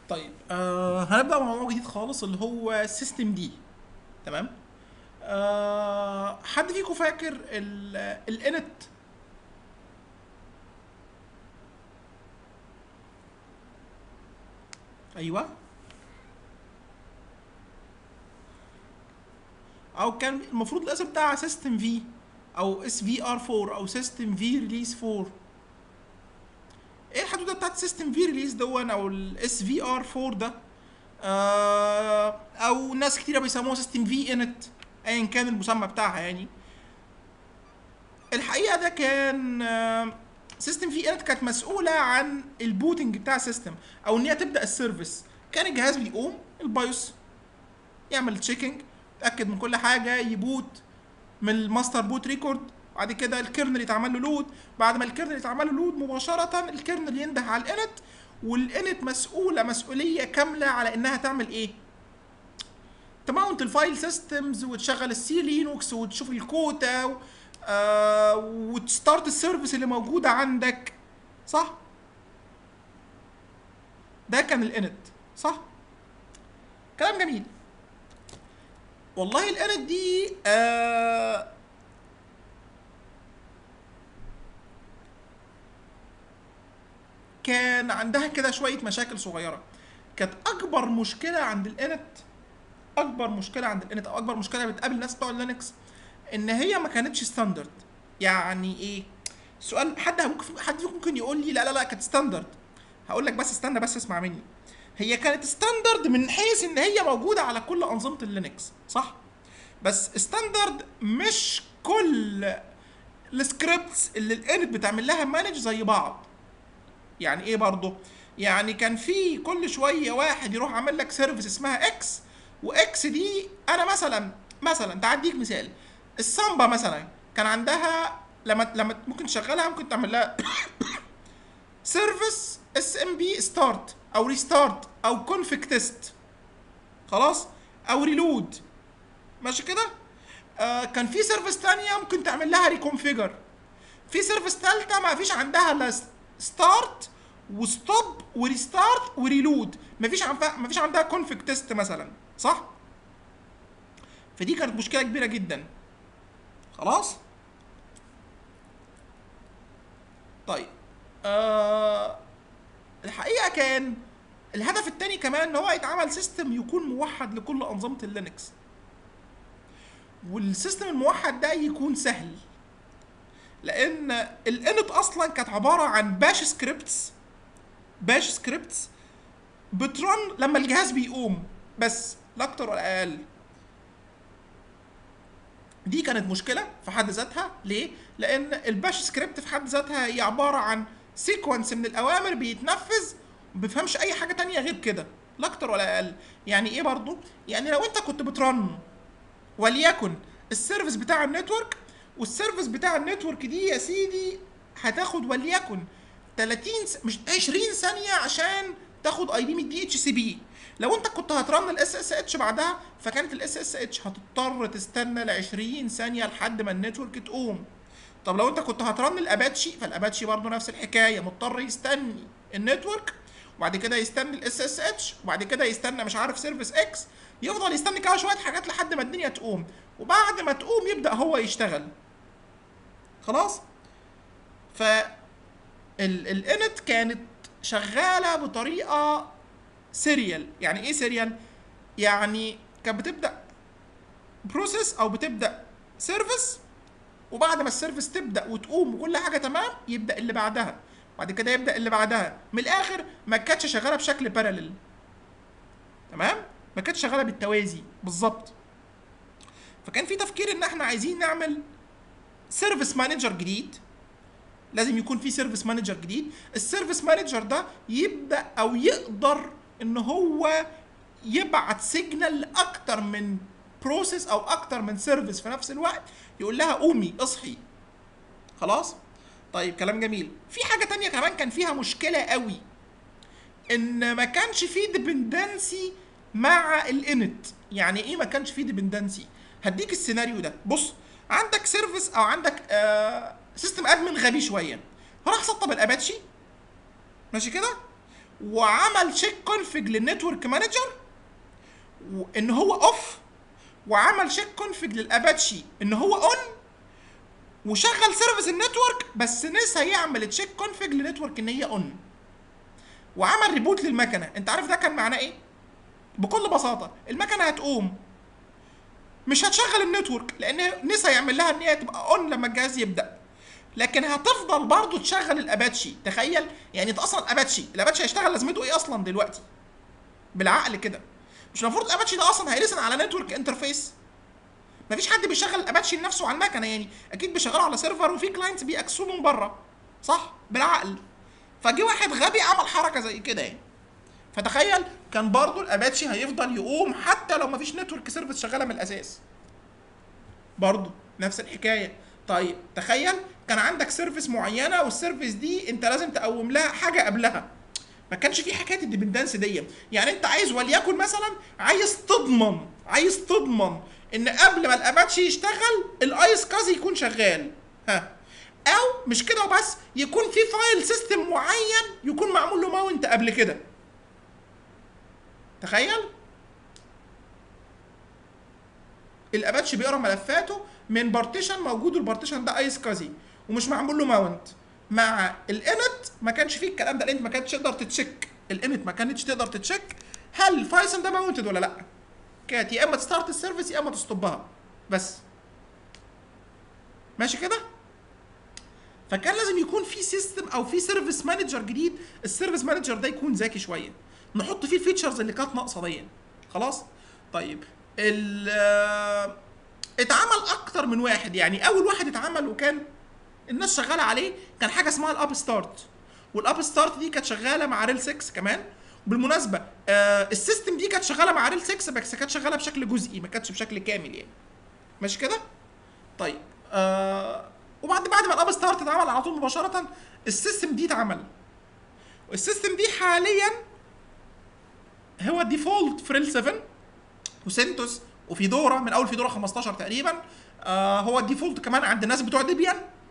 طيب آه هنبدا مع موضوع جديد خالص اللي هو سيستم دي تمام آه حد فيكم فاكر الانت ايوه او كان المفروض الاسم بتاع سيستم في او اس في ار 4 او سيستم في ريليز 4 ايه الحدوته بتاعت سيستم في ريليز دون او الاس في ار 4 ده آه او ناس كتيره بيسموها سيستم في انت ايا كان المسمى بتاعها يعني الحقيقه ده كان سيستم في انت كانت مسؤوله عن البوتنج بتاع السيستم او ان هي تبدا السيرفيس كان الجهاز بيقوم البايوس يعمل تشيكنج يتاكد من كل حاجه يبوت من الماستر بوت ريكورد بعد كده الكيرنل يتعمل له لود بعد ما الكيرنل يتعمل له لود مباشره الكيرنل ينده على الانت والانت مسؤوله مسؤوليه كامله على انها تعمل ايه تماونت الفايل سيستمز وتشغل السي لينوكس وتشوف الكوتا و... آه وتستارت السيرفيس اللي موجوده عندك صح ده كان الانت صح كلام جميل والله الانت دي آه كان عندها كده شويه مشاكل صغيره كانت اكبر مشكله عند الانت اكبر مشكله عند الانت او اكبر مشكله بتقابل الناس بتوع لينكس ان هي ما كانتش ستاندرد يعني ايه سؤال حد ممكن حد فيكم ممكن يقول لي لا لا لا كانت ستاندرد هقول لك بس استنى بس اسمع مني هي كانت ستاندرد من حيث ان هي موجوده على كل انظمه اللينكس صح بس ستاندرد مش كل السكريبتس اللي الانت بتعمل لها مانج زي بعض يعني ايه برضه يعني كان في كل شويه واحد يروح عامل لك سيرفيس اسمها اكس واكس دي انا مثلا مثلا تعديك مثال السامبا مثلا كان عندها لما لما ممكن تشغلها ممكن تعمل لها سيرفيس اس ام بي ستارت او ريستارت او كونفيج تيست خلاص او ريلود ماشي كده آه كان في سيرفيس تانية ممكن تعمل لها ريكونفيجر في سيرفيس تالتة ما فيش عندها لا ستارت وستوب وريستارت وريلود مفيش عندها مفيش عندها كونفيج تيست مثلا صح فدي كانت مشكله كبيره جدا خلاص طيب آه الحقيقه كان الهدف التاني كمان ان هو يتعمل سيستم يكون موحد لكل انظمه اللينكس والسيستم الموحد ده يكون سهل لان الانت اصلا كانت عباره عن باش سكريبتس باش سكريبتس بترن لما الجهاز بيقوم بس لا اكتر ولا اقل دي كانت مشكله في حد ذاتها ليه لان الباش سكريبت في حد ذاتها هي عباره عن سيكونس من الاوامر بيتنفذ ما بيفهمش اي حاجه تانية غير كده لا اكتر ولا اقل يعني ايه برضو يعني لو انت كنت بترن وليكن السيرفيس بتاع النتورك والسيرفيس بتاع النتورك دي يا سيدي هتاخد وليكن 30 س... مش 20 ثانيه عشان تاخد اي بي من الدي اتش سي بي لو انت كنت هترن الاس اس اتش بعدها فكانت الاس اس اتش هتضطر تستنى ل 20 ثانيه لحد ما النتورك تقوم طب لو انت كنت هترن الاباتشي فالاباتشي برضه نفس الحكايه مضطر يستني النتورك وبعد كده يستني الاس اس اتش وبعد كده يستنى مش عارف سيرفيس اكس يفضل يستني كده شويه حاجات لحد ما الدنيا تقوم وبعد ما تقوم يبدا هو يشتغل خلاص ف الانت كانت شغاله بطريقه سيريال يعني ايه سيريال يعني كانت بتبدا بروسيس او بتبدا سيرفيس وبعد ما السيرفيس تبدا وتقوم وكل حاجه تمام يبدا اللي بعدها بعد كده يبدا اللي بعدها من الاخر ما كانتش شغاله بشكل باراليل تمام ما كانتش شغاله بالتوازي بالظبط فكان في تفكير ان احنا عايزين نعمل سيرفيس مانجر جديد لازم يكون في سيرفيس مانجر جديد السيرفيس مانجر ده يبدا او يقدر ان هو يبعت سيجنال لاكتر من بروسيس او اكتر من سيرفيس في نفس الوقت يقول لها قومي اصحي خلاص طيب كلام جميل في حاجه تانية كمان كان فيها مشكله قوي ان ما كانش في ديبندنسي مع الانت يعني ايه ما كانش في ديبندنسي هديك السيناريو ده بص عندك سيرفيس او عندك آه سيستم ادمن غبي شويه راح سطب الاباتشي ماشي كده وعمل تشيك كونفج للنتورك مانجر ان هو اوف وعمل تشيك كونفج للاباتشي ان هو اون وشغل سيرفيس النتورك بس نسى يعمل تشيك كونفج للنتورك ان هي اون وعمل ريبوت للمكنه انت عارف ده كان معناه ايه بكل بساطه المكنه هتقوم مش هتشغل النتورك لان نسى يعمل لها ان هي تبقى اون لما الجهاز يبدا لكن هتفضل برضه تشغل الاباتشي تخيل يعني انت اصلا اباتشي الاباتشي هيشتغل لازمته ايه اصلا دلوقتي بالعقل كده مش المفروض الاباتشي ده اصلا هيرسن على نتورك انترفيس مفيش حد بيشغل الاباتشي لنفسه على المكنه يعني اكيد بيشغله على سيرفر وفي كلاينتس بيأكسوه من بره صح بالعقل فجه واحد غبي عمل حركه زي كده يعني فتخيل كان برضه الاباتشي هيفضل يقوم حتى لو مفيش نتورك سيرفيس شغاله من الاساس برضه نفس الحكايه طيب تخيل كان عندك سيرفيس معينه والسيرفيس دي انت لازم تقوم لها حاجه قبلها ما كانش في حكايه الديبندنس دي يعني انت عايز وليكن مثلا عايز تضمن عايز تضمن ان قبل ما الاباتشي يشتغل الايس كازي يكون شغال ها او مش كده وبس يكون في فايل سيستم معين يكون معمول له ماونت قبل كده تخيل الاباتشي بيقرا ملفاته من بارتيشن موجود والبارتيشن ده ايس كازي ومش معمول له ماونت مع الانت ما كانش فيه الكلام ده الانت ما كانتش تقدر تتشيك الانت ما كانتش تقدر تتشيك هل الفايسن ده ماونتد ولا لا كانت يا اما تستارت السيرفيس يا اما تستوبها بس ماشي كده فكان لازم يكون في سيستم او في سيرفيس مانجر جديد السيرفيس مانجر ده يكون ذكي شويه نحط فيه الفيتشرز اللي كانت ناقصه دي خلاص طيب ال اتعمل اكتر من واحد يعني اول واحد اتعمل وكان الناس شغاله عليه كان حاجه اسمها الاب ستارت والاب ستارت دي كانت شغاله مع ريل 6 كمان بالمناسبه آه السيستم دي كانت شغاله مع ريل 6 بس كانت شغاله بشكل جزئي ما كانتش بشكل كامل يعني ماشي كده طيب آه وبعد بعد ما الاب ستارت اتعمل على طول مباشره السيستم دي اتعمل والسيستم دي حاليا هو الديفولت في ريل 7 وسنتوس وفيدورا من اول فيدورا 15 تقريبا آه هو الديفولت كمان عند الناس بتوع ديبيان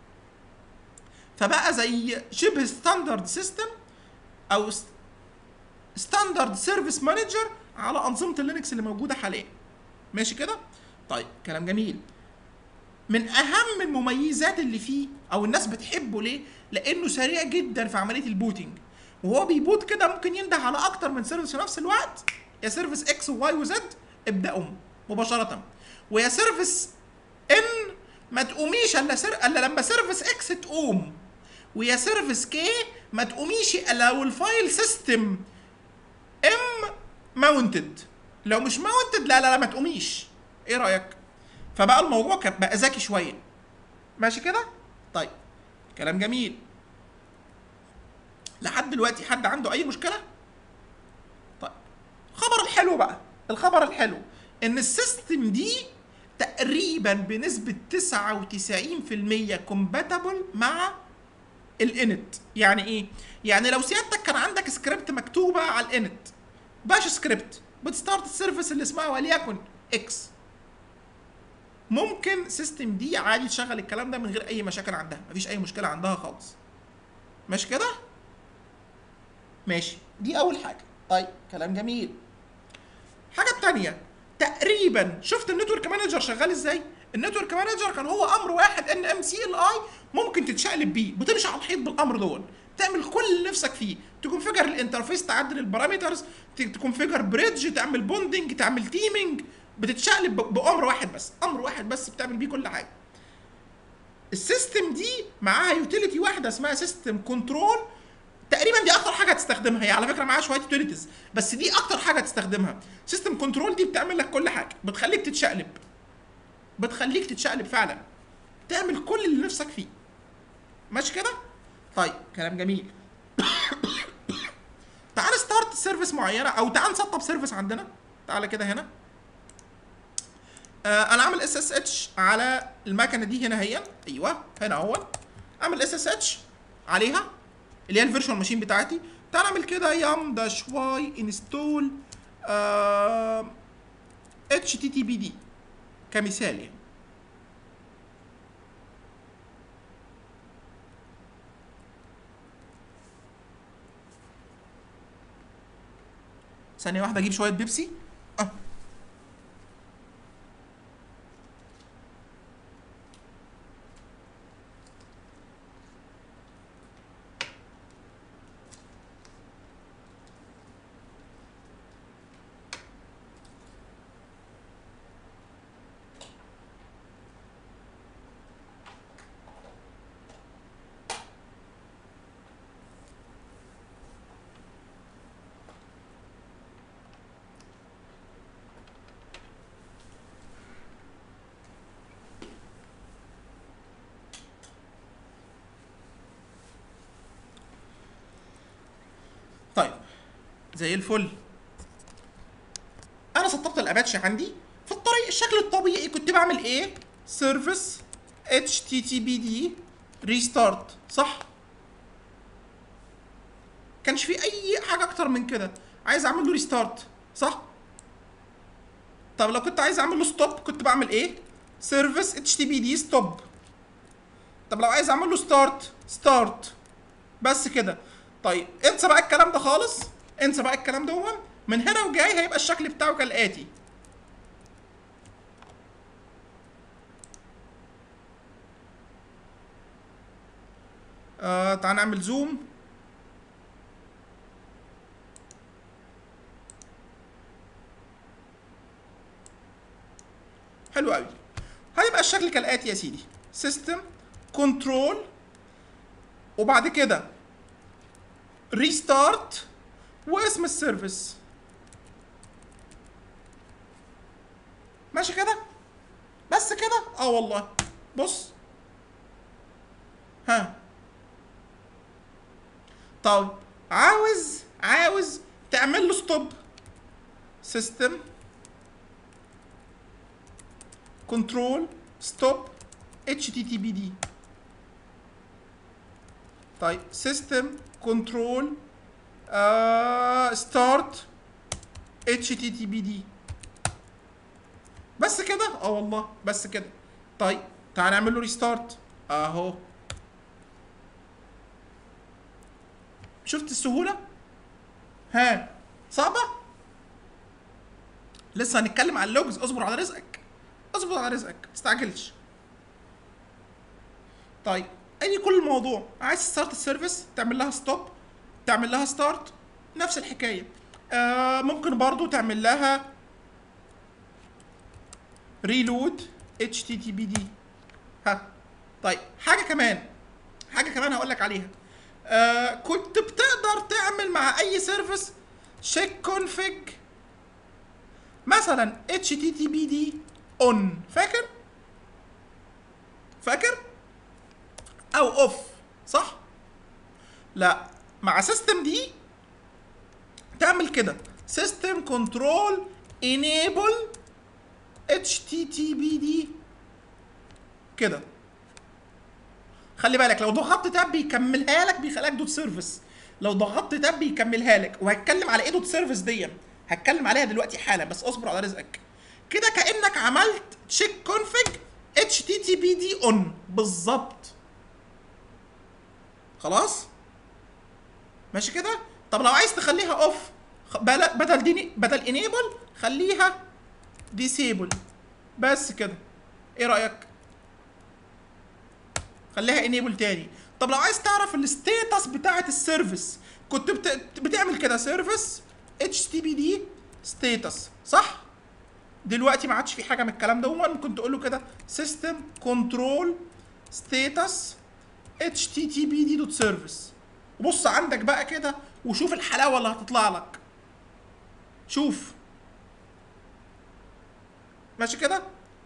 فبقى زي شبه ستاندرد سيستم او ستاندرد سيرفيس مانجر على انظمه اللينكس اللي موجوده حاليا ماشي كده طيب كلام جميل من اهم المميزات اللي فيه او الناس بتحبه ليه لانه سريع جدا في عمليه البوتنج وهو بيبوت كده ممكن ينده على اكتر من سيرفيس في نفس الوقت يا سيرفيس اكس وواي وزد ابداهم مباشره ويا سيرفيس ان ما تقوميش الا سر... الا لما سيرفيس اكس تقوم ويا سيرفيس كي ما تقوميش الا لو الفايل سيستم ام ماونتد لو مش ماونتد لا لا لا ما تقوميش ايه رايك فبقى الموضوع كان بقى ذكي شويه ماشي كده طيب كلام جميل لحد دلوقتي حد عنده اي مشكله طيب الخبر الحلو بقى الخبر الحلو ان السيستم دي تقريبا بنسبة 99% كومباتبل مع الانت يعني ايه؟ يعني لو سيادتك كان عندك سكريبت مكتوبة على الانت باش سكريبت بتستارت السيرفيس اللي اسمها وليكن اكس ممكن سيستم دي عادي تشغل الكلام ده من غير اي مشاكل عندها مفيش اي مشكلة عندها خالص ماشي كده؟ ماشي دي اول حاجة طيب كلام جميل الحاجة التانية تقريبا شفت النتورك مانجر شغال ازاي؟ النتورك مانجر كان هو امر واحد ان ام سي ال اي ممكن تتشقلب بيه بتمشي على الحيط بالامر دول تعمل كل اللي نفسك فيه تكونفيجر الانترفيس تعدل البارامترز تكونفيجر بريدج تعمل بوندنج تعمل تيمينج بتتشقلب بامر واحد بس امر واحد بس بتعمل بيه كل حاجه السيستم دي معاها يوتيليتي واحده اسمها سيستم كنترول تقريبا دي اكتر حاجه هتستخدمها هي على فكره معاها شويه يوتيليتيز بس دي اكتر حاجه تستخدمها سيستم كنترول دي بتعمل لك كل حاجه بتخليك تتشقلب بتخليك تتشقلب فعلا تعمل كل اللي نفسك فيه ماشي كده طيب كلام جميل تعال ستارت سيرفيس معينه او تعال نسطب سيرفيس عندنا تعالى كده هنا آه انا عامل اس اس اتش على المكنه دي هنا هي ايوه هنا اهو اعمل اس اس اتش عليها اللي هي الفيرشوال ماشين بتاعتي تعال اعمل كده يام داش واي انستول اتش تي تي بي دي كمثال يعني ثانيه واحده اجيب شويه بيبسي اه طيب زي الفل انا سطبت الاباتشي عندي في الطريق الشكل الطبيعي كنت بعمل ايه سيرفيس اتش تي تي بي دي ريستارت صح كانش في اي حاجه اكتر من كده عايز اعمل له ريستارت صح طب لو كنت عايز اعمل له ستوب كنت بعمل ايه سيرفيس اتش تي بي دي ستوب طب لو عايز اعمل له ستارت ستارت بس كده طيب انسى بقى الكلام ده خالص انسى بقى الكلام ده من هنا وجاي هيبقى الشكل بتاعه كالاتي آه تعال نعمل زوم حلو قوي هيبقى الشكل كالاتي يا سيدي سيستم كنترول وبعد كده ريستارت واسم السيرفيس ماشي كده بس كده اه والله بص ها طيب عاوز عاوز تعمل له ستوب سيستم كنترول ستوب اتش تي تي بي دي طيب سيستم كنترول ستارت اتش تي تي بي دي بس كده اه والله بس كده طيب تعال نعمل له ريستارت اهو شفت السهوله ها صعبه لسه هنتكلم عن اللوجز اصبر على رزقك اصبر على رزقك متستعجلش طيب ادي كل الموضوع عايز ستارت السيرفيس تعمل لها ستوب تعمل لها ستارت نفس الحكايه آه ممكن برضو تعمل لها ريلود اتش تي تي بي دي ها طيب حاجه كمان حاجه كمان هقول لك عليها آه كنت بتقدر تعمل مع اي سيرفيس شيك كونفيج مثلا اتش تي تي بي دي اون فاكر فاكر او اوف صح لا مع سيستم دي تعمل كده سيستم كنترول انيبل اتش تي تي بي دي كده خلي بالك لو ضغطت تاب بيكملها لك بيخليك دوت سيرفيس لو ضغطت تاب بيكملها لك وهتكلم على ايه دوت سيرفيس دي هتكلم عليها دلوقتي حالا بس اصبر على رزقك كده كانك عملت تشيك كونفيج اتش تي تي بي دي اون بالظبط خلاص ماشي كده طب لو عايز تخليها اوف بدل دي بدل انيبل خليها ديسيبل بس كده ايه رايك خليها انيبل تاني طب لو عايز تعرف الستيتس بتاعه السيرفيس كنت بت... بتعمل كده سيرفيس اتش تي بي دي ستيتس صح دلوقتي ما عادش في حاجه من الكلام ده ممكن تقول له كده سيستم كنترول ستيتس اتش تي تي بي دي دوت سيرفيس وبص عندك بقى كده وشوف الحلاوه اللي هتطلع لك شوف ماشي كده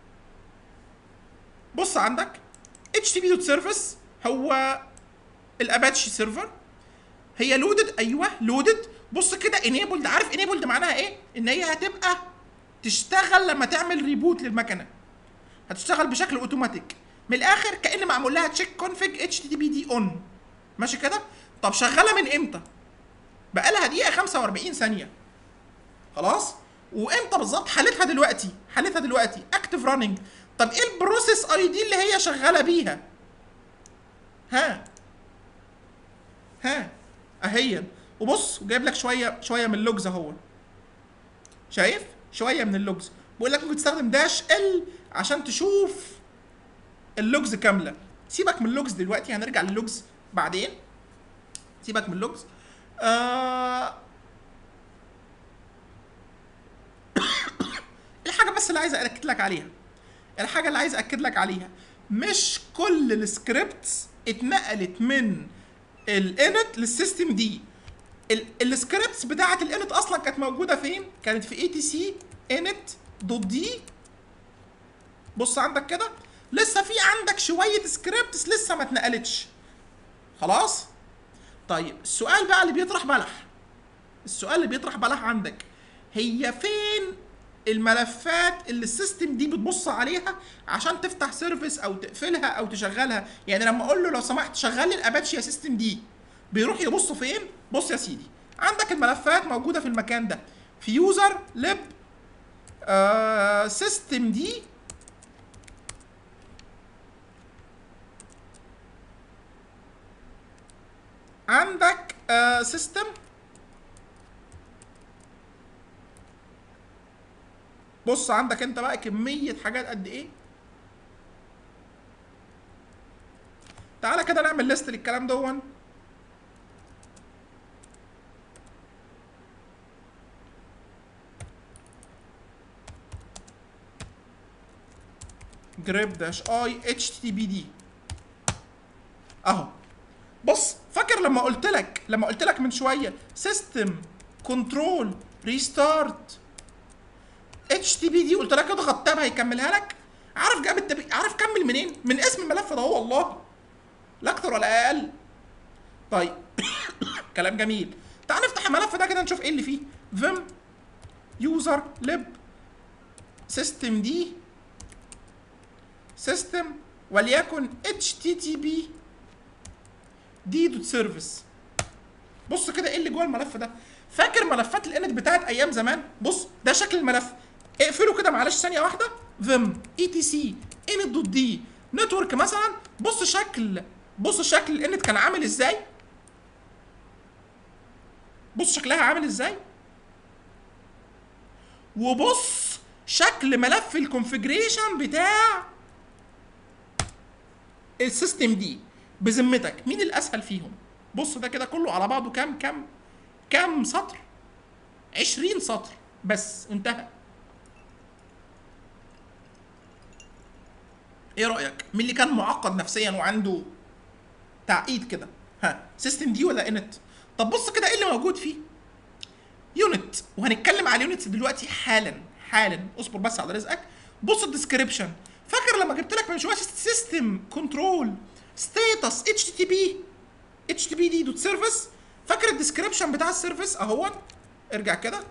بص عندك اتش تي بي دوت سيرفيس هو الاباتشي سيرفر هي لودد ايوه لودد بص كده انيبلد عارف انيبلد معناها ايه ان هي هتبقى تشتغل لما تعمل ريبوت للمكنه هتشتغل بشكل اوتوماتيك من الاخر كان معمول لها تشيك كونفيج اتش تي بي دي اون ماشي كده طب شغاله من امتى بقى لها دقيقه 45 ثانيه خلاص وامتى بالظبط حالتها دلوقتي حالتها دلوقتي اكتف راننج طب ايه البروسيس اي دي اللي هي شغاله بيها ها ها اهي وبص وجايب لك شويه شويه من اللوجز اهو شايف شويه من اللوجز بقول لك ممكن تستخدم داش ال عشان تشوف اللوجز كامله سيبك من اللوجز دلوقتي هنرجع للوجز بعدين سيبك من اللوجز آه الحاجه بس اللي عايز اكد لك عليها الحاجه اللي عايز اكد لك عليها مش كل السكريبتس اتنقلت من الانت للسيستم دي السكريبتس بتاعت الانت اصلا كانت موجوده فين كانت في اي تي سي انت دوت دي بص عندك كده لسه في عندك شويه سكريبتس لسه ما اتنقلتش خلاص طيب السؤال بقى اللي بيطرح بلح السؤال اللي بيطرح بلح عندك هي فين الملفات اللي السيستم دي بتبص عليها عشان تفتح سيرفيس او تقفلها او تشغلها يعني لما اقول له لو سمحت شغل لي الاباتشي يا سيستم دي بيروح يبص فين بص يا سيدي عندك الملفات موجوده في المكان ده في يوزر لب آه سيستم دي عندك آه سيستم بص عندك انت بقى كمية حاجات قد ايه تعالى كده نعمل ليست للكلام دون جريب داش اي اتش تي بي دي اهو بص فاكر لما قلت لك لما قلت لك من شويه سيستم كنترول ريستارت اتش تي بي دي قلت لك اضغط تاب هيكملها لك عارف جاب التبي... عارف كمل منين من اسم الملف ده هو والله لا اكتر ولا اقل طيب كلام جميل تعال نفتح الملف ده كده نشوف ايه اللي فيه فيم يوزر لب سيستم دي سيستم وليكن اتش تي تي بي دي دوت سيرفيس بص كده ايه اللي جوه الملف ده فاكر ملفات الانت بتاعت ايام زمان بص ده شكل الملف اقفله كده معلش ثانيه واحده فيم اي تي سي انت دوت دي نتورك مثلا بص شكل بص شكل الانت كان عامل ازاي بص شكلها عامل ازاي وبص شكل ملف الكونفجريشن بتاع السيستم دي بذمتك مين الاسهل فيهم بص ده كده كله على بعضه كام كام كام سطر 20 سطر بس انتهى ايه رايك مين اللي كان معقد نفسيا وعنده تعقيد كده ها سيستم دي ولا انت طب بص كده ايه اللي موجود فيه يونت وهنتكلم على اليونتس دلوقتي حالا حالا اصبر بس على رزقك بص الديسكريبشن فاكر لما جبت لك من شويه سيستم كنترول ستاتس اتش تي بي اتش تي بي دي دوت سيرفيس فاكر الديسكريبشن بتاع السيرفيس اهو ارجع كده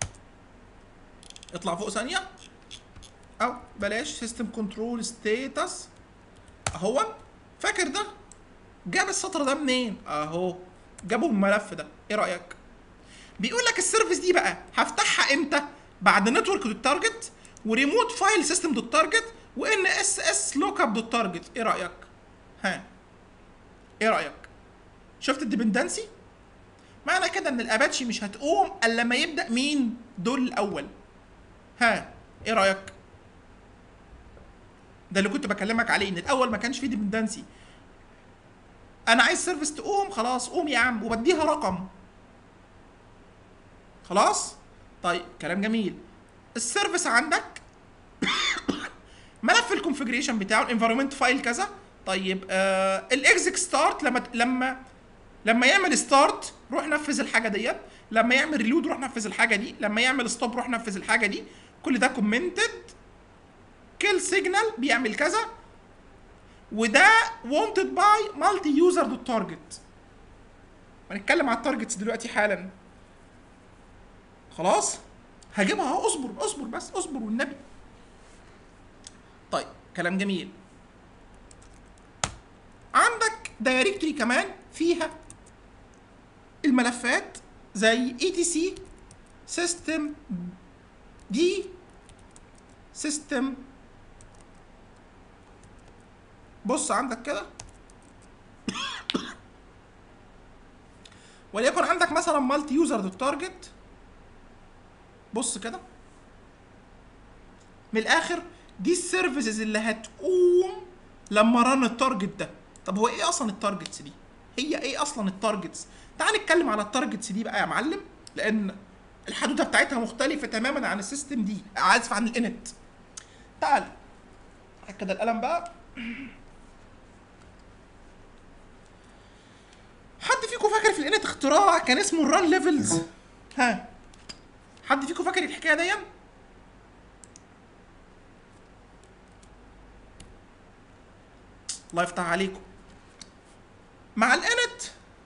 اطلع فوق ثانيه او بلاش سيستم كنترول ستاتس اهو فاكر ده جاب السطر ده منين اهو جابه من الملف ده ايه رايك بيقول لك السيرفيس دي بقى هفتحها امتى بعد نتورك دوت تارجت وريموت فايل سيستم دوت تارجت وان اس اس لوك اب دوت تارجت ايه رايك ها ايه رايك شفت الديبندنسي معنى كده ان الاباتشي مش هتقوم الا لما يبدا مين دول الاول ها ايه رايك ده اللي كنت بكلمك عليه ان الاول ما كانش فيه ديبندنسي انا عايز سيرفيس تقوم خلاص قوم يا عم وبديها رقم خلاص طيب كلام جميل السيرفيس عندك ملف الكونفجريشن بتاعه الانفيرومنت فايل كذا طيب آه الاكزيك ستارت لما لما لما يعمل ستارت روح نفذ الحاجه ديت لما يعمل ريلود روح نفذ الحاجه دي لما يعمل ستوب روح نفذ الحاجه دي كل ده كومنتد كيل سيجنال بيعمل كذا وده wanted باي مالتي يوزر دوت تارجت هنتكلم على التارجتس دلوقتي حالا خلاص هجيبها اهو اصبر اصبر بس اصبر والنبي طيب كلام جميل عندك دايركتوري كمان فيها الملفات زي اي تي سي سيستم دي سيستم بص عندك كده وليكن عندك مثلا مالتي يوزر دوت تارجت بص كده من الاخر دي السيرفيسز اللي هتقوم لما رن التارجت ده طب هو ايه اصلا التارجتس دي هي ايه اصلا التارجتس تعال نتكلم على التارجتس دي بقى يا معلم لان الحدوته بتاعتها مختلفه تماما عن السيستم دي اسف عن الانت تعال هات كده القلم بقى حد فيكم فاكر في الانت اختراع كان اسمه الران ليفلز ها حد فيكم فاكر الحكايه دي الله يفتح عليكم مع الانت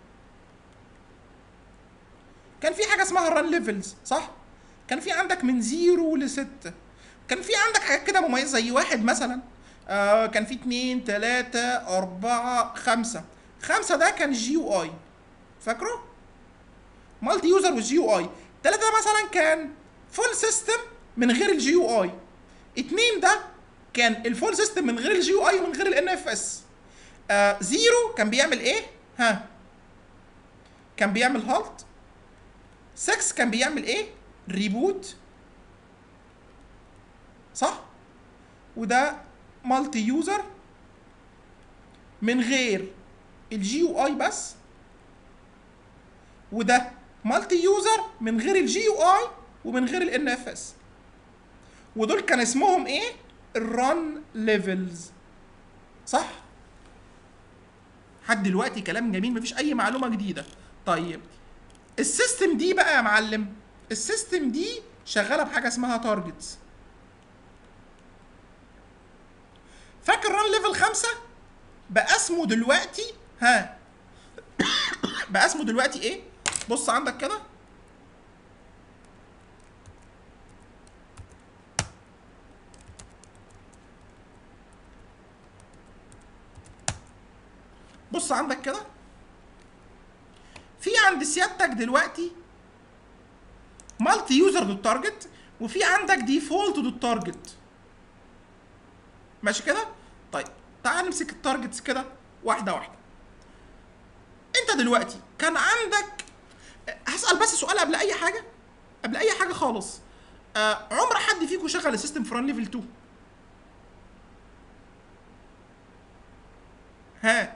كان في حاجه اسمها الران ليفلز صح كان في عندك من زيرو لستة كان في عندك حاجات كده مميزه زي واحد مثلا آه كان في اتنين تلاتة أربعة خمسة خمسة ده كان جي يو اي فاكره؟ مالتي يوزر والجي يو اي تلاتة ده مثلا كان فول سيستم من غير الجي يو اي اتنين ده كان الفول سيستم من غير الجي يو اي ومن غير الان اف اس آه زيرو كان بيعمل ايه؟ ها كان بيعمل هالت 6 كان بيعمل ايه؟ ريبوت صح؟ وده مالتي يوزر من غير الجي يو اي بس وده مالتي يوزر من غير الجي يو اي ومن غير الان اف اس ودول كان اسمهم ايه؟ الران ليفلز صح؟ لحد دلوقتي كلام جميل مفيش اي معلومه جديده طيب السيستم دي بقى يا معلم السيستم دي شغاله بحاجه اسمها تارجتس فاكر ران ليفل خمسة بقى اسمه دلوقتي ها بقى اسمه دلوقتي ايه بص عندك كده بص عندك كده في عند سيادتك دلوقتي مالتي يوزر دوت تارجت وفي عندك ديفولت دوت تارجت ماشي كده طيب تعال نمسك التارجتس كده واحده واحده انت دلوقتي كان عندك هسال بس سؤال قبل اي حاجه قبل اي حاجه خالص آه عمر حد فيكم شغل السيستم فران ليفل 2 ها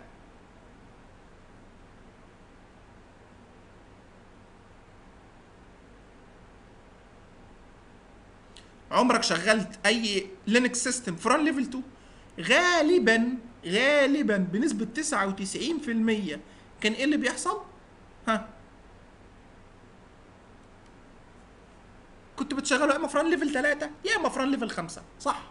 عمرك شغلت اي لينكس سيستم فران ليفل 2 غالبا غالبا بنسبه 99% كان ايه اللي بيحصل ها كنت بتشغله يا اما فران ليفل 3 يا اما فران ليفل 5 صح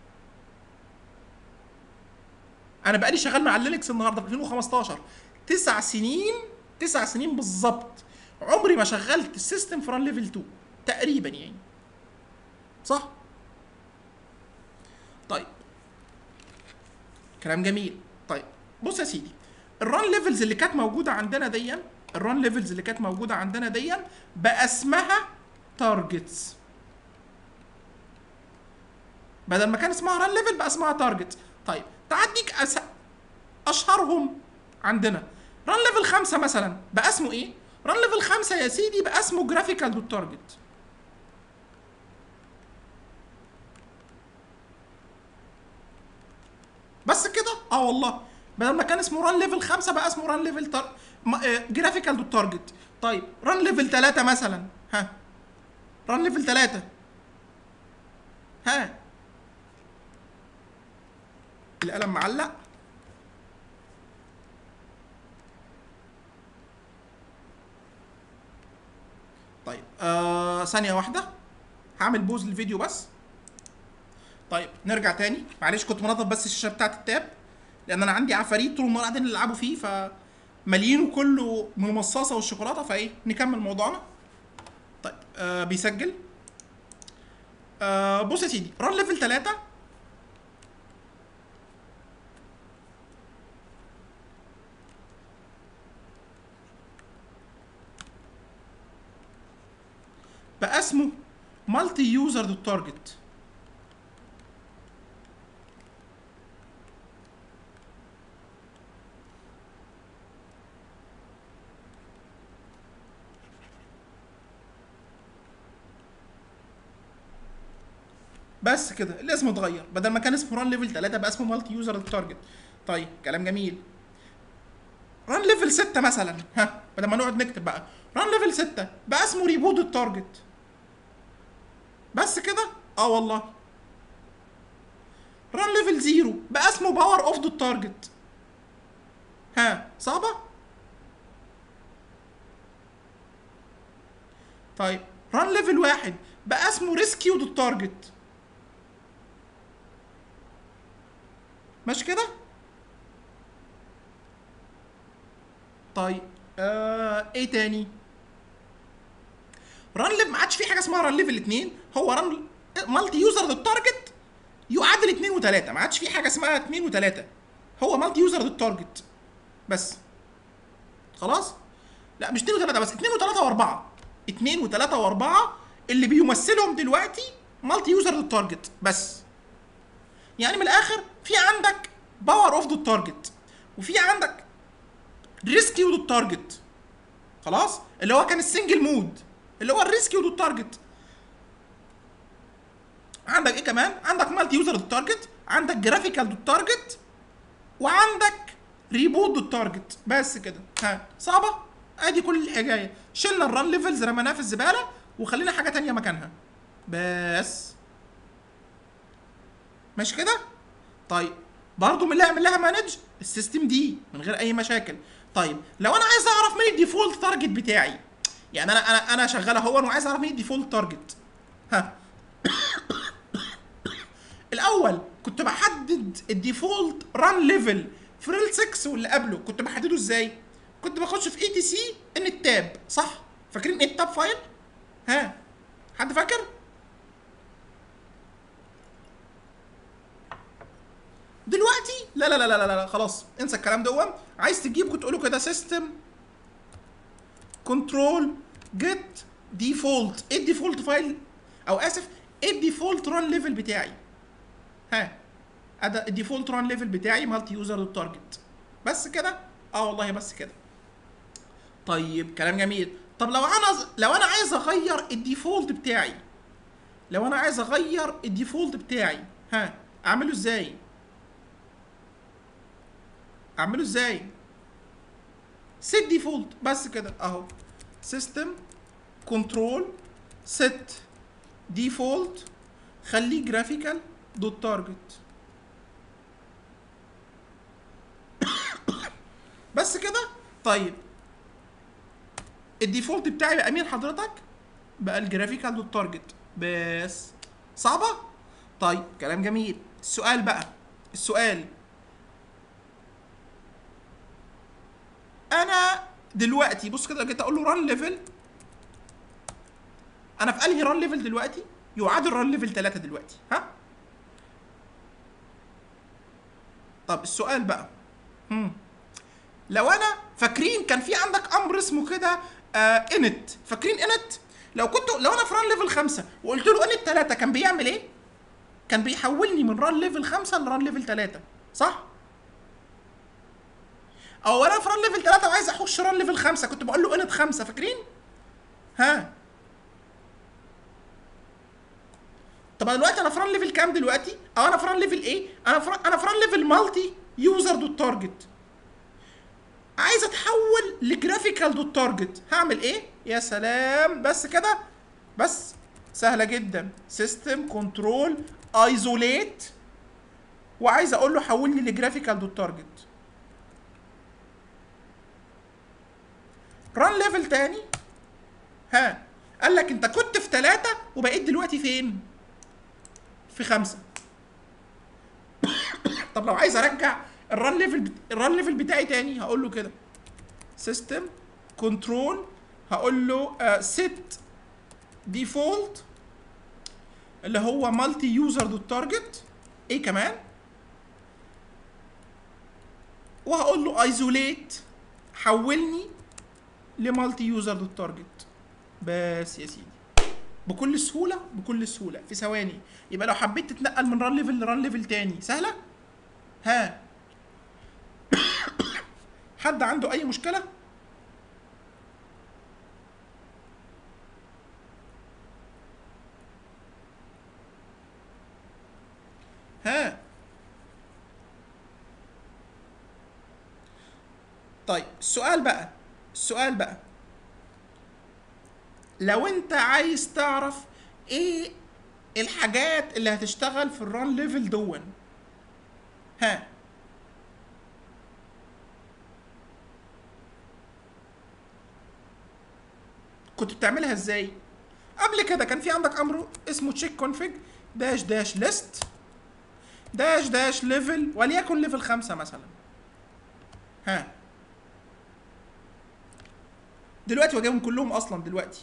انا بقالي شغال مع اللينكس النهارده في 2015 تسع سنين تسع سنين بالظبط عمري ما شغلت السيستم فران ليفل 2 تقريبا يعني صح طيب كلام جميل طيب بص يا سيدي الران ليفلز اللي كانت موجوده عندنا ديا الران ليفلز اللي كانت موجوده عندنا ديا بقى اسمها تارجتس بدل ما كان اسمها ران ليفل بقى اسمها تارجت طيب تعديك أس... اشهرهم عندنا ران ليفل خمسة مثلا بقى اسمه ايه ران ليفل خمسة يا سيدي بقى اسمه جرافيكال دوت تارجت بس كده اه والله بدل ما كان اسمه ران ليفل 5 بقى اسمه ران ليفل تار... جرافيكال دوت تارجت طيب ران ليفل 3 مثلا ها ران ليفل 3 ها القلم معلق طيب آه ثانية واحدة هعمل بوز للفيديو بس طيب نرجع تاني معلش كنت منظف بس الشاشه بتاعت التاب لان انا عندي عفاريت طول النهار قاعدين يلعبوا فيه ف مليينه كله من المصاصه والشوكولاته فايه نكمل موضوعنا طيب آه بيسجل آه بص يا سيدي ران ليفل 3 بقى اسمه مالتي يوزر دوت تارجت بس كده الاسم اتغير بدل ما كان اسمه ران ليفل 3 بقى اسمه مالتي يوزر تارجت طيب كلام جميل ران ليفل 6 مثلا ها بدل ما نقعد نكتب بقى ران ليفل 6 بقى اسمه ريبوت التارجت بس كده اه والله ران ليفل 0 بقى اسمه باور اوف ذا تارجت ها صعبه طيب ران ليفل واحد بقى اسمه ريسكيو ذا تارجت ماشي كده طيب آه ايه تاني ران ليفل ما عادش في حاجه اسمها ران ليفل 2 هو ران مالتي يوزر للتارجت يعادل 2 و3 ما عادش في حاجه اسمها 2 و3 هو مالتي يوزر للتارجت بس خلاص لا مش 2 و3 بس 2 و3 و4 2 و3 و4 اللي بيمثلهم دلوقتي مالتي يوزر للتارجت بس يعني من الاخر في عندك باور اوف ذا تارجت وفي عندك ريسكيو ذا تارجت خلاص اللي هو كان السنجل مود اللي هو الريسكيو ذا تارجت عندك ايه كمان عندك مالتي يوزر ذا تارجت عندك جرافيكال ذا تارجت وعندك ريبوت ذا تارجت بس كده ها صعبه ادي كل الحكايه شلنا الران ليفلز رميناها في الزباله وخلينا حاجه تانية مكانها بس ماشي كده طيب برضو من اللي اعمل لها مانج السيستم دي من غير اي مشاكل طيب لو انا عايز اعرف مين الديفولت تارجت بتاعي يعني انا انا انا شغال اهو وعايز اعرف مين الديفولت تارجت ها الاول كنت بحدد الديفولت ران ليفل في ريل 6 واللي قبله كنت بحدده ازاي كنت بخش في اي تي سي ان التاب صح فاكرين ايه التاب فايل ها حد فاكر دلوقتي لا لا لا لا لا, لا خلاص انسى الكلام ده عايز تجيب كنت تقول له كده سيستم كنترول جيت ديفولت ايه الديفولت فايل او اسف ايه الديفولت ران ليفل بتاعي ها ادي الديفولت ران ليفل بتاعي مالتي يوزر دوت تارجت بس كده اه والله بس كده طيب كلام جميل طب لو انا لو انا عايز اغير الديفولت بتاعي لو انا عايز اغير الديفولت بتاعي ها اعمله ازاي اعمله ازاي سيت ديفولت بس كده اهو سيستم كنترول سيت ديفولت خليه جرافيكال دوت تارجت بس كده طيب الديفولت بتاعي بقى مين حضرتك بقى الجرافيكال دوت تارجت بس صعبه طيب كلام جميل السؤال بقى السؤال انا دلوقتي بص كده جيت اقول له ران ليفل انا في انهي ران ليفل دلوقتي يعادل ران ليفل 3 دلوقتي ها طب السؤال بقى هم. لو انا فاكرين كان في عندك امر اسمه كده آه انت فاكرين انت لو كنت لو انا في ران ليفل 5 وقلت له انت 3 كان بيعمل ايه كان بيحولني من ران ليفل 5 لران ليفل 3 صح او انا في ران ليفل 3 وعايز اخش ران ليفل 5 كنت بقول له انت 5 فاكرين ها طب انا دلوقتي انا في ران ليفل كام دلوقتي او انا في ران ليفل ايه انا في انا في ران ليفل مالتي يوزر دوت تارجت عايز اتحول لجرافيكال دوت تارجت هعمل ايه يا سلام بس كده بس سهله جدا سيستم كنترول ايزوليت وعايز اقول له حولني لجرافيكال دوت تارجت ران ليفل تاني ها قال لك انت كنت في ثلاثة وبقيت دلوقتي فين في خمسة طب لو عايز ارجع الران ليفل بت... الران ليفل بتاعي تاني هقول له كده سيستم كنترول هقول له سيت ديفولت اللي هو مالتي يوزر دوت تارجت ايه كمان وهقول له ايزوليت حولني لمالتي يوزر دوت تارجت بس يا سيدي بكل سهوله بكل سهوله في ثواني يبقى لو حبيت تتنقل من ران ليفل لران ليفل تاني سهله ها حد عنده اي مشكله ها طيب السؤال بقى السؤال بقى لو انت عايز تعرف ايه الحاجات اللي هتشتغل في الران ليفل دون ها كنت بتعملها ازاي قبل كده كان في عندك امر اسمه تشيك كونفيج داش داش ليست داش داش ليفل وليكن ليفل خمسة مثلا ها دلوقتي واجههم كلهم اصلا دلوقتي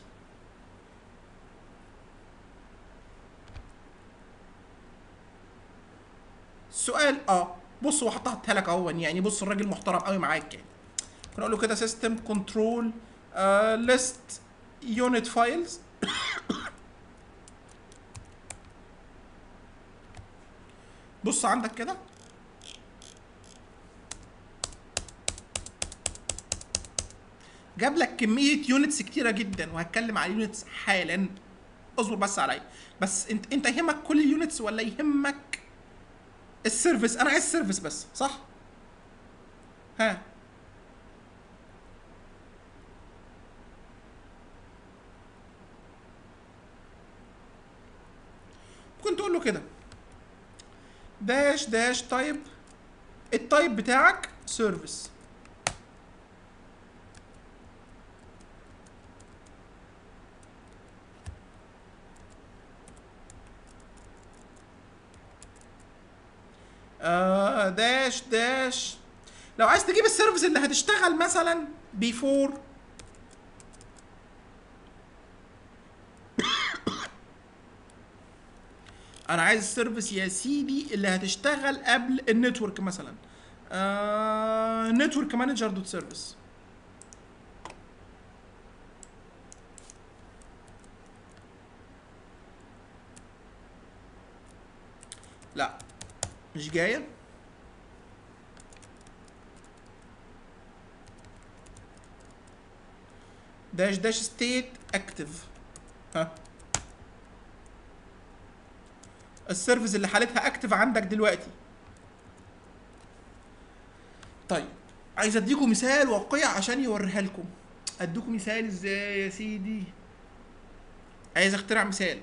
السؤال اه بص هو حطها لك اهو يعني بص الراجل محترم قوي معاك يعني نقول له كده سيستم كنترول ليست يونت فايلز بص عندك كده جاب لك كميه يونتس كتيره جدا وهتكلم على اليونتس حالا اصبر بس عليا بس انت انت يهمك كل اليونتس ولا يهمك السيرفيس انا عايز سيرفيس بس صح ها ممكن تقول له كده داش داش تايب التايب بتاعك سيرفيس آه داش داش لو عايز تجيب السيرفيس اللي هتشتغل مثلا بيفور انا عايز السيرفيس يا سيدي اللي هتشتغل قبل النتورك مثلا آه نتورك مانجر دوت سيرفيس لا مش جايه داش داش ستيت اكتف ها السيرفيس اللي حالتها اكتف عندك دلوقتي طيب عايز اديكم مثال واقعي عشان يوريها لكم اديكم مثال ازاي يا سيدي عايز اخترع مثال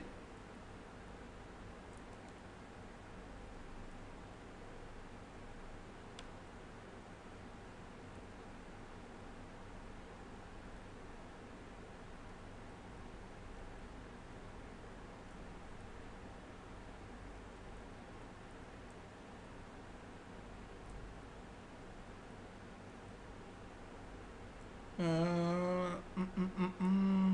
آه، م- م- م- م.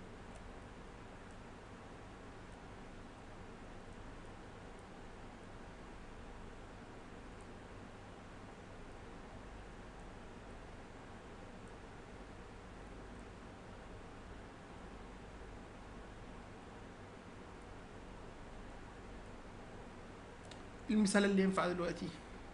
المثال اللي ينفع دلوقتي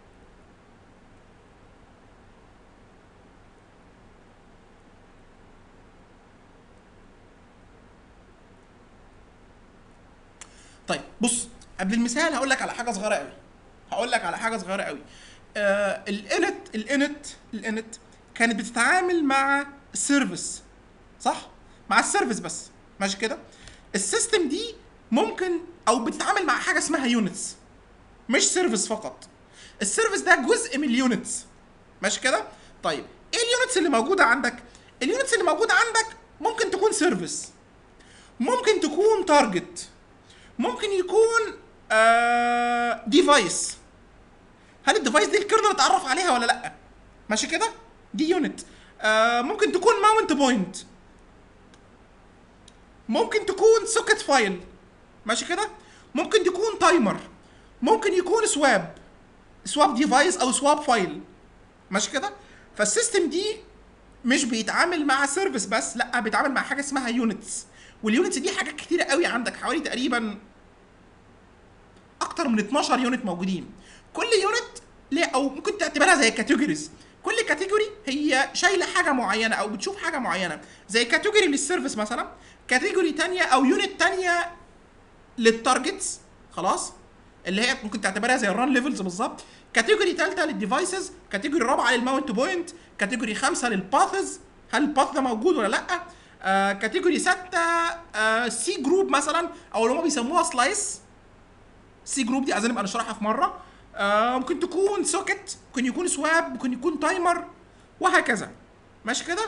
طيب بص قبل المثال هقول لك على حاجه صغيره قوي هقول لك على حاجه صغيره قوي آه الانت الانت الانت كانت بتتعامل مع السيرفيس صح مع السيرفيس بس ماشي كده السيستم دي ممكن او بتتعامل مع حاجه اسمها يونتس مش سيرفيس فقط السيرفيس ده جزء من اليونتس ماشي كده طيب ايه اليونتس اللي موجوده عندك اليونتس اللي موجوده عندك ممكن تكون سيرفيس ممكن تكون تارجت ممكن يكون آه ديفايس هل الديفايس دي الكيرنل اتعرف عليها ولا لا ماشي كده دي يونت آه ممكن تكون ماونت بوينت ممكن تكون سوكت فايل ماشي كده ممكن تكون تايمر ممكن يكون سواب سواب ديفايس او سواب فايل ماشي كده فالسيستم دي مش بيتعامل مع سيرفيس بس لا بيتعامل مع حاجه اسمها يونتس واليونتس دي حاجات كتيره قوي عندك حوالي تقريبا اكتر من 12 يونت موجودين كل يونت ليه او ممكن تعتبرها زي كاتيجوريز كل كاتيجوري هي شايله حاجه معينه او بتشوف حاجه معينه زي كاتيجوري للسيرفيس مثلا كاتيجوري تانية او يونت تانية للتارجتس خلاص اللي هي ممكن تعتبرها زي الران ليفلز بالظبط كاتيجوري ثالثه للديفايسز كاتيجوري رابعه للماونت بوينت كاتيجوري خمسه للباثز هل الباث ده موجود ولا لا آه كاتيجوري سته آه سي جروب مثلا او اللي هم بيسموها سلايس سي جروب دي عايزين نبقى نشرحها في مره آه ممكن تكون سوكت ممكن يكون سواب ممكن يكون تايمر وهكذا ماشي كده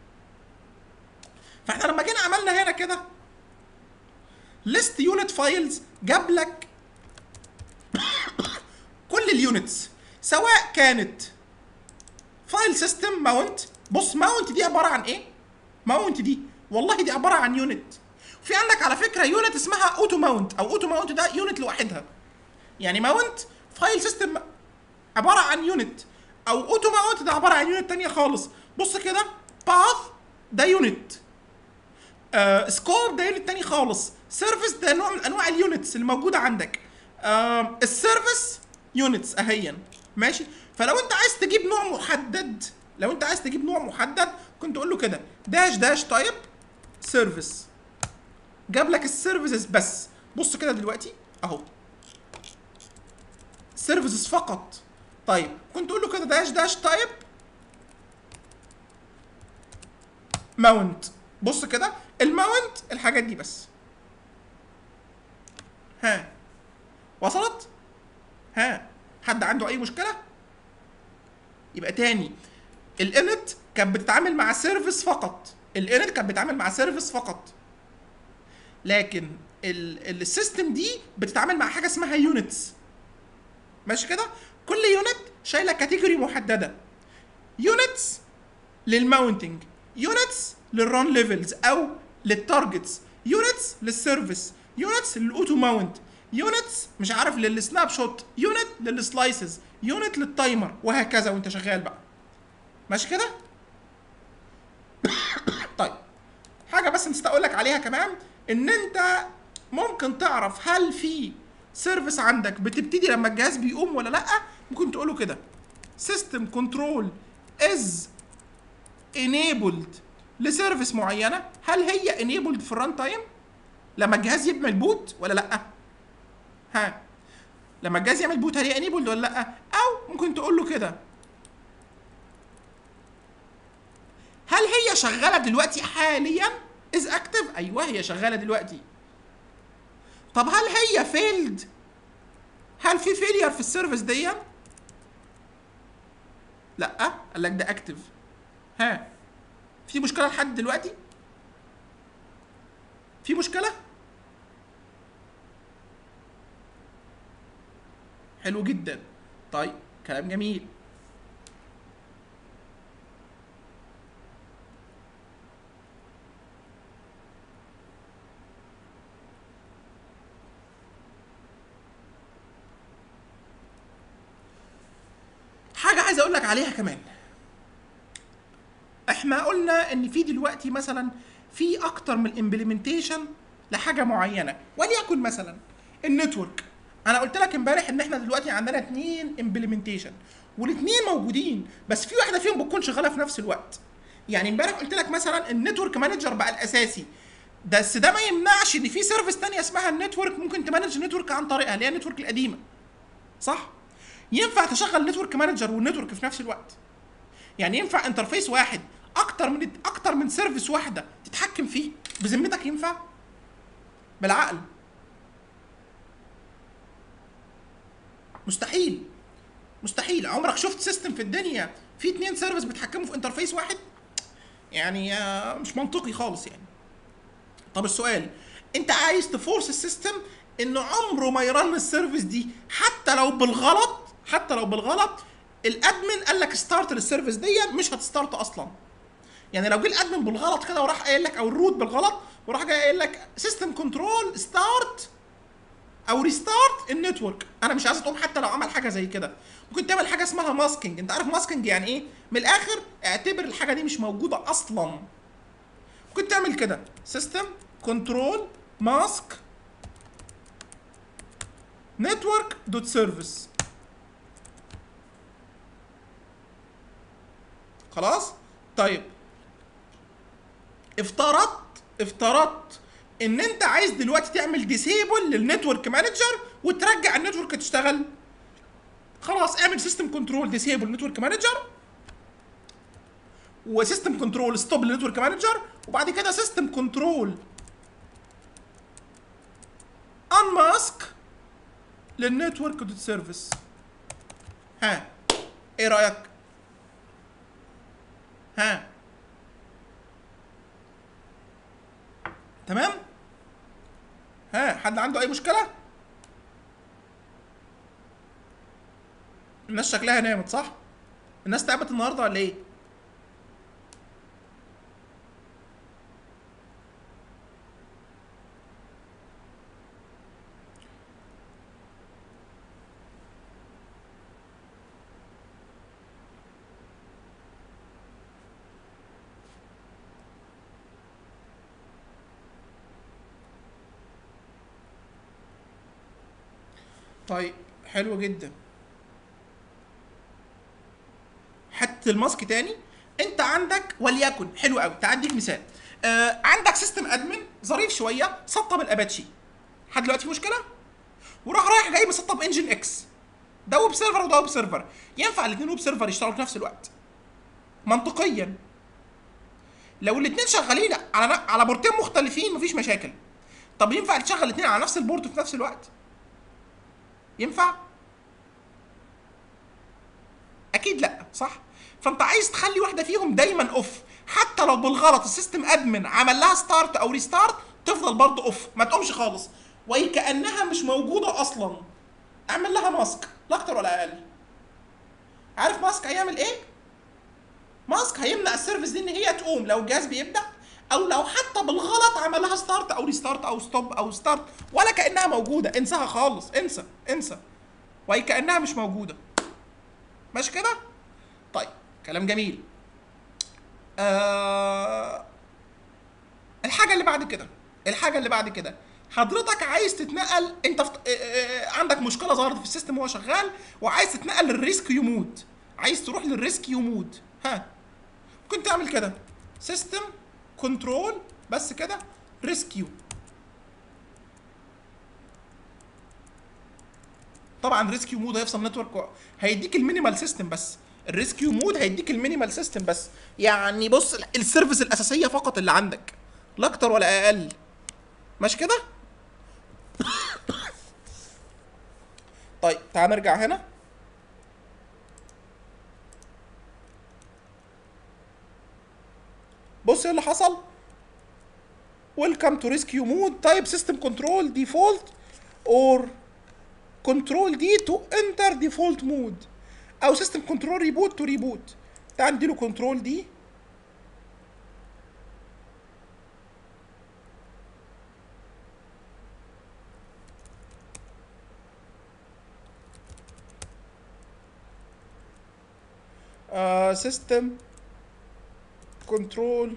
فاحنا لما جينا عملنا هنا كده ليست يونت فايلز جاب لك كل اليونتس سواء كانت فايل سيستم ماونت بص ماونت دي عباره عن ايه ماونت دي والله دي عباره عن يونت في عندك على فكره يونت اسمها اوتو ماونت او اوتو ماونت ده يونت لوحدها يعني ماونت فايل سيستم عباره عن يونت او اوتو ماونت ده عباره عن يونت تانية خالص بص كده باث ده يونت آه سكوب ده يونت تاني خالص سيرفيس ده نوع من انواع اليونتس اللي موجوده عندك آه السيرفيس يونتس اهيا ماشي فلو انت عايز تجيب نوع محدد لو انت عايز تجيب نوع محدد كنت تقول له كده داش داش تايب سيرفيس جاب لك السيرفيسز بس بص كده دلوقتي اهو سيرفيسز فقط طيب كنت تقول له كده داش داش تايب ماونت بص كده الماونت الحاجات دي بس ها وصلت ها حد عنده اي مشكله يبقى تاني الانت كانت بتتعامل مع سيرفيس فقط الانت كانت بتتعامل مع سيرفيس فقط لكن ال- السيستم دي بتتعامل مع حاجه اسمها يونتس ماشي كده كل يونت شايله كاتيجوري محدده يونتس للماونتنج يونتس للران ليفلز او للتارجتس يونتس للسيرفيس يونتس للاوتو ماونت يونتس مش عارف للسناب شوت يونت للسلايسز يونت للتايمر وهكذا وانت شغال بقى ماشي كده طيب حاجه بس نسيت اقول لك عليها كمان ان انت ممكن تعرف هل في سيرفيس عندك بتبتدي لما الجهاز بيقوم ولا لا ممكن تقوله كده سيستم كنترول از enabled لسيرفيس معينه هل هي enabled في الران تايم لما الجهاز يعمل بوت ولا لا ها لما الجهاز يعمل بوت هل هي enabled ولا لا او ممكن تقول له كده هل هي شغاله دلوقتي حاليا از اكتف ايوه هي شغاله دلوقتي طب هل هي فيلد هل في فيلير في السيرفيس دي لا قال لك ده اكتف ها في مشكله لحد دلوقتي في مشكله حلو جدا طيب كلام جميل حاجه عايز اقول لك عليها كمان احنا قلنا ان في دلوقتي مثلا في اكتر من امبلمنتيشن لحاجه معينه وليكن مثلا النتورك انا قلت لك امبارح ان احنا دلوقتي عندنا اتنين امبلمنتيشن والاثنين موجودين بس في واحده فيهم بتكون شغاله في نفس الوقت يعني امبارح قلت لك مثلا النتورك مانجر بقى الاساسي بس ده ما يمنعش ان في سيرفيس تانية اسمها النتورك ممكن تمانج النتورك عن طريقها اللي هي النتورك القديمه صح ينفع تشغل نتورك مانجر والنتورك في نفس الوقت يعني ينفع انترفيس واحد اكتر من اكتر من سيرفيس واحده تتحكم فيه بذمتك ينفع بالعقل مستحيل مستحيل عمرك شفت سيستم في الدنيا في اتنين سيرفيس بيتحكموا في انترفيس واحد يعني آه، مش منطقي خالص يعني طب السؤال انت عايز تفورس السيستم انه عمره ما يرن السيرفيس دي حتى لو بالغلط حتى لو بالغلط الادمن قال لك ستارت للسيرفيس دي مش هتستارت اصلا يعني لو جه الادمن بالغلط كده وراح قايل لك او الروت بالغلط وراح جاي قايل لك سيستم كنترول ستارت او ريستارت النتورك انا مش عايز تقوم حتى لو عمل حاجه زي كده ممكن تعمل حاجه اسمها ماسكينج انت عارف ماسكينج يعني ايه من الاخر اعتبر الحاجه دي مش موجوده اصلا ممكن تعمل كده سيستم كنترول ماسك نتورك دوت سيرفيس خلاص طيب افترضت افترضت ان انت عايز دلوقتي تعمل ديسيبل للنتورك مانجر وترجع النتورك تشتغل خلاص اعمل سيستم كنترول ديسيبل نتورك مانجر وسيستم كنترول ستوب للنتورك مانجر وبعد كده سيستم كنترول انماسك للنتورك دوت سيرفيس ها ايه رايك ها تمام ها حد عنده اي مشكله الناس شكلها نامت صح الناس تعبت النهارده ولا ايه طيب حلو جدا حته الماسك تاني انت عندك وليكن حلو قوي تعال اديك مثال آه عندك سيستم ادمن ظريف شويه سطب الاباتشي لحد دلوقتي في مشكله وراح رايح جاي مسطب انجن اكس ده ويب سيرفر وده ويب سيرفر ينفع الاثنين ويب سيرفر يشتغلوا في نفس الوقت منطقيا لو الاثنين شغالين على على بورتين مختلفين مفيش مشاكل طب ينفع تشغل الاثنين على نفس البورت في نفس الوقت ينفع اكيد لا صح فانت عايز تخلي واحده فيهم دايما اوف حتى لو بالغلط السيستم ادمن عمل لها ستارت او ريستارت تفضل برضه اوف ما تقومش خالص وكانها مش موجوده اصلا اعمل لها ماسك لا اكتر ولا اقل عارف ماسك هيعمل ايه ماسك هيمنع السيرفيس دي ان هي تقوم لو الجهاز بيبدا او لو حتى بالغلط عمل لها ستارت او ريستارت او ستوب او ستارت ولا كانها موجوده انساها خالص انسى انسى وهي كانها مش موجوده ماشي كده طيب كلام جميل آه الحاجه اللي بعد كده الحاجه اللي بعد كده حضرتك عايز تتنقل انت فت... آه، آه، عندك مشكله ظهرت في السيستم وهو شغال وعايز تتنقل للريسكيو مود عايز تروح للريسكيو مود ها ممكن تعمل كده سيستم كنترول بس كده ريسكيو طبعا ريسكيو مود هيفصل نتورك هيديك المينيمال سيستم بس الريسكيو مود هيديك المينيمال سيستم بس يعني بص السيرفيس الاساسيه فقط اللي عندك لا اكتر ولا اقل ماشي كده طيب تعال نرجع هنا بص ايه اللي حصل ويلكم تو ريسكيو مود تايب سيستم كنترول ديفولت اور كنترول دي تو انتر ديفولت مود او سيستم كنترول ريبوت تو ريبوت تعال نديله كنترول دي سيستم كنترول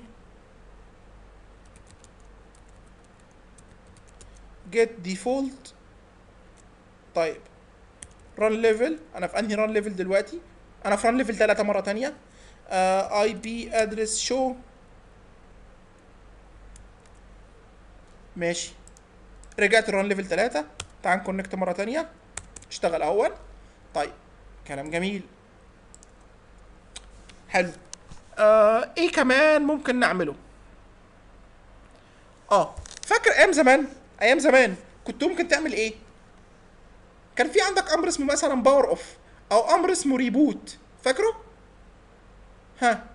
get default طيب run level انا في انهي run level دلوقتي انا في run level 3 مره تانية اي بي ادرس شو ماشي رجعت الران ليفل 3 تعال نكونكت مره تانية اشتغل اول طيب كلام جميل حلو آه ايه كمان ممكن نعمله اه فاكر ايام زمان ايام زمان كنت ممكن تعمل ايه كان في عندك امر اسمه مثلا باور اوف او امر اسمه ريبوت فاكره ها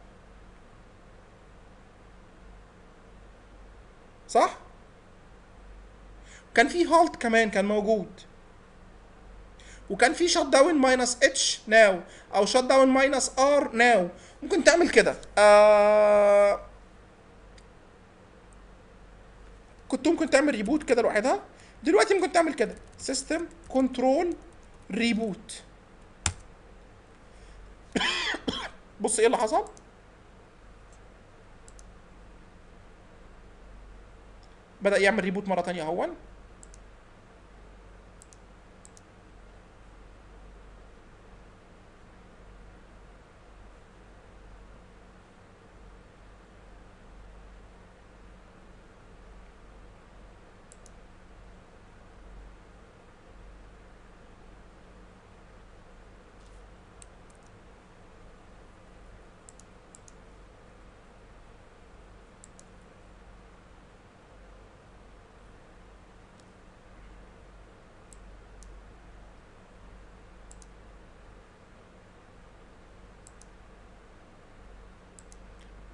صح كان في هالت كمان كان موجود وكان في شات داون ماينس اتش ناو او شات داون ماينس ار ناو ممكن تعمل كده آه كنت ممكن تعمل ريبوت كده لوحدها دلوقتي ممكن تعمل كده سيستم كنترول ريبوت بص ايه اللي حصل بدأ يعمل ريبوت مرة تانية اهون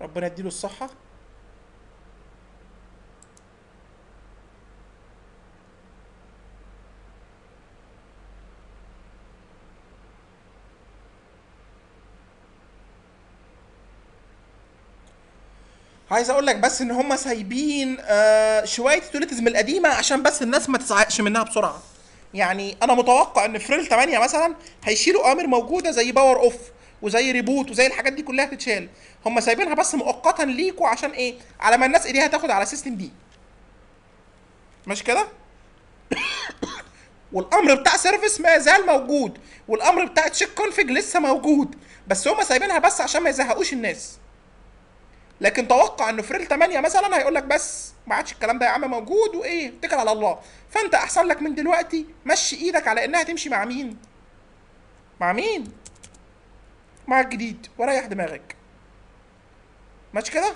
ربنا يديله الصحة عايز اقول لك بس ان هم سايبين آه شويه التوليتزم القديمه عشان بس الناس ما تزعقش منها بسرعه يعني انا متوقع ان فريل 8 مثلا هيشيلوا اوامر موجوده زي باور اوف وزي ريبوت وزي الحاجات دي كلها تتشال هم سايبينها بس مؤقتا ليكوا عشان ايه على ما الناس ايديها تاخد على سيستم دي مش كده والامر بتاع سيرفيس ما زال موجود والامر بتاع تشيك كونفيج لسه موجود بس هم سايبينها بس عشان ما يزهقوش الناس لكن توقع انه فريل 8 مثلا هيقول لك بس ما عادش الكلام ده يا عم موجود وايه اتكل على الله فانت احسن لك من دلوقتي مشي ايدك على انها تمشي مع مين مع مين مع الجديد وريح دماغك ماشي كده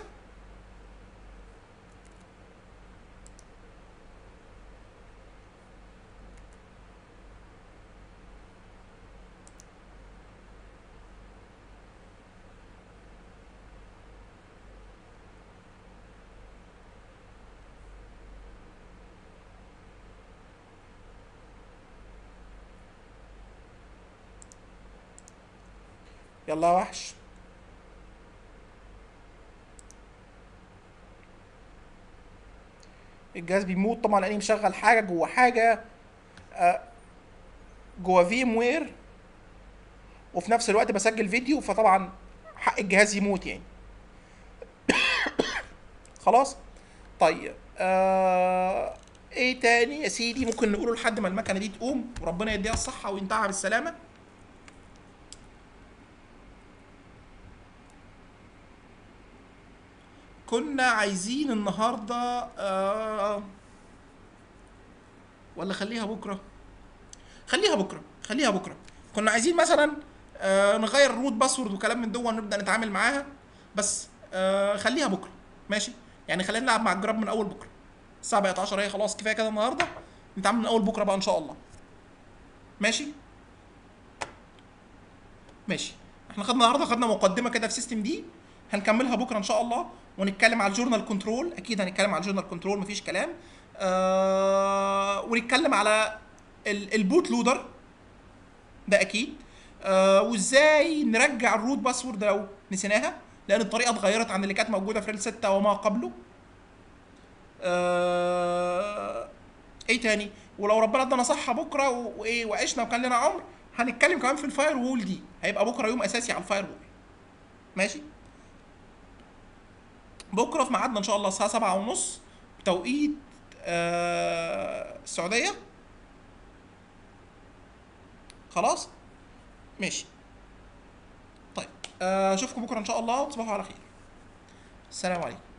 يلا يا وحش الجهاز بيموت طبعا لاني مشغل حاجه جوه حاجه آه، جوه فيم وير وفي نفس الوقت بسجل فيديو فطبعا حق الجهاز يموت يعني خلاص طيب آه ايه تاني يا سيدي ممكن نقوله لحد ما المكنه دي تقوم وربنا يديها الصحه وينتهى بالسلامه كنا عايزين النهارده آه ولا خليها بكره خليها بكره خليها بكره كنا عايزين مثلا آه نغير الروت باسورد وكلام من دول نبدا نتعامل معاها بس آه خليها بكره ماشي يعني خلينا نلعب مع الجراب من اول بكره الساعه بقت 10 هي خلاص كفايه كده النهارده نتعامل من اول بكره بقى ان شاء الله ماشي ماشي احنا خدنا النهارده خدنا مقدمه كده في سيستم دي هنكملها بكره ان شاء الله ونتكلم على الجورنال كنترول اكيد هنتكلم على الجورنال كنترول مفيش كلام آه ونتكلم على ال- البوت لودر ده اكيد آه وازاي نرجع الروت باسورد لو نسيناها لان الطريقه اتغيرت عن اللي كانت موجوده في ريل 6 وما قبله آه ايه تاني ولو ربنا ادانا صحه بكره و- وايه وعشنا وكان لنا عمر هنتكلم كمان في الفاير وول دي هيبقى بكره يوم اساسي على الفاير وول ماشي بكره في ميعادنا ان شاء الله الساعه سبعة ونص بتوقيت آه السعوديه خلاص ماشي طيب آه، اشوفكم بكره ان شاء الله وتصبحوا على خير السلام عليكم